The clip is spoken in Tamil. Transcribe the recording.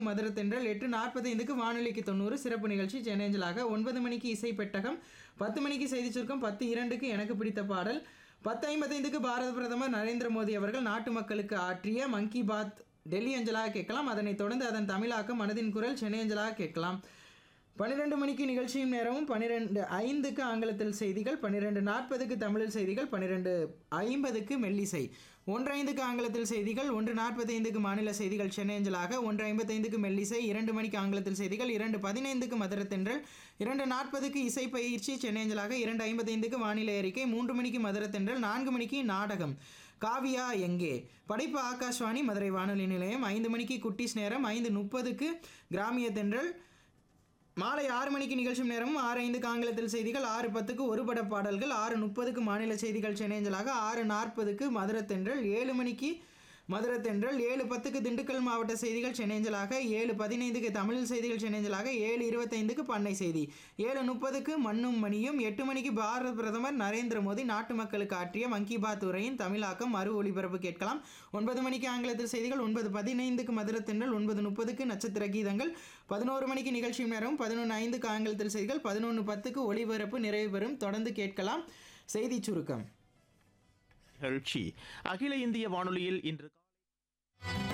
மதுர தென்றல் எட்டு நாற்பத்தைந்துக்கு வானொலிக்கு தொண்ணூறு சிறப்பு நிகழ்ச்சி சென்னேஞ்சலாக ஒன்பது மணிக்கு இசை பெட்டகம் பத்து மணிக்கு செய்தி சுருக்கம் பத்து இரண்டுக்கு எனக்கு பிடித்த பாடல் பத்து ஐம்பத்தைந்துக்கு பாரத பிரதமர் நரேந்திர மோடி அவர்கள் நாட்டு மக்களுக்கு ஆற்றிய மன் கி பாத் டெல்லி அஞ்சலாக கேட்கலாம் அதனைத் தொடர்ந்து அதன் தமிழாக்கம் மனதின் குரல் சென்னை அஞ்சலாக கேட்கலாம் பன்னிரெண்டு மணிக்கு நிகழ்ச்சியும் நேரமும் பன்னிரெண்டு ஐந்துக்கு ஆங்கிலத்தில் செய்திகள் பன்னிரெண்டு நாற்பதுக்கு தமிழில் செய்திகள் பன்னிரெண்டு ஐம்பதுக்கு மெல்லிசை ஒன்று ஐந்துக்கு ஆங்கிலத்தில் செய்திகள் ஒன்று நாற்பத்தைந்துக்கு மாநில செய்திகள் சென்னையஞ்சலாக ஒன்று ஐம்பத்தைந்துக்கு மெல்லிசை இரண்டு மணிக்கு ஆங்கிலத்தில் செய்திகள் இரண்டு பதினைந்துக்கு மதுர தென்றல் இரண்டு நாற்பதுக்கு இசை பயிற்சி சென்னையஞ்சலாக இரண்டு ஐம்பத்தைந்துக்கு வானிலை அறிக்கை மூன்று மணிக்கு மதுர தென்றல் நான்கு மணிக்கு நாடகம் காவியா எங்கே படைப்பு ஆகாஷ்வாணி மதுரை வானொலி நிலையம் ஐந்து மணிக்கு குட்டீஸ் நேரம் ஐந்து முப்பதுக்கு கிராமிய தென்றல் மாலை ஆறு மணிக்கு நிகழ்ச்சி நேரமும் ஆறு ஐந்துக்கு ஆங்கிலத்தில் செய்திகள் ஆறு பத்துக்கு ஒரு பட பாடல்கள் ஆறு முப்பதுக்கு மாநில செய்திகள் சென்னைஞ்சலாக ஆறு நாற்பதுக்கு மதுரை தென்றல் ஏழு மணிக்கு மதுரை தென்றல் ஏழு பத்துக்கு திண்டுக்கல் மாவட்ட செய்திகள் சென்னைஞ்சலாக ஏழு பதினைந்துக்கு தமிழ் செய்திகள் சென்னைஞ்சலாக ஏழு இருபத்தைந்துக்கு பண்ணை செய்தி ஏழு முப்பதுக்கு மண்ணும் மணியும் எட்டு மணிக்கு பாரத பிரதமர் நரேந்திர மோடி நாட்டு மக்களுக்கு ஆற்றிய மன் கி பாத் உரையின் தமிழாக்கம் மறு ஒளிபரப்பு கேட்கலாம் ஒன்பது மணிக்கு ஆங்கிலத்தில் செய்திகள் ஒன்பது பதினைந்துக்கு மதுரை தென்றல் ஒன்பது முப்பதுக்கு நட்சத்திர கீதங்கள் பதினோரு மணிக்கு நிகழ்ச்சி நேரம் பதினொன்று ஐந்துக்கு ஆங்கிலத்தில் செய்திகள் பதினொன்று பத்துக்கு ஒளிபரப்பு நிறைவு பெறும் தொடர்ந்து கேட்கலாம் செய்தி சுருக்கம் நிகழ்ச்சி அகில இந்திய வானொலியில் இன்று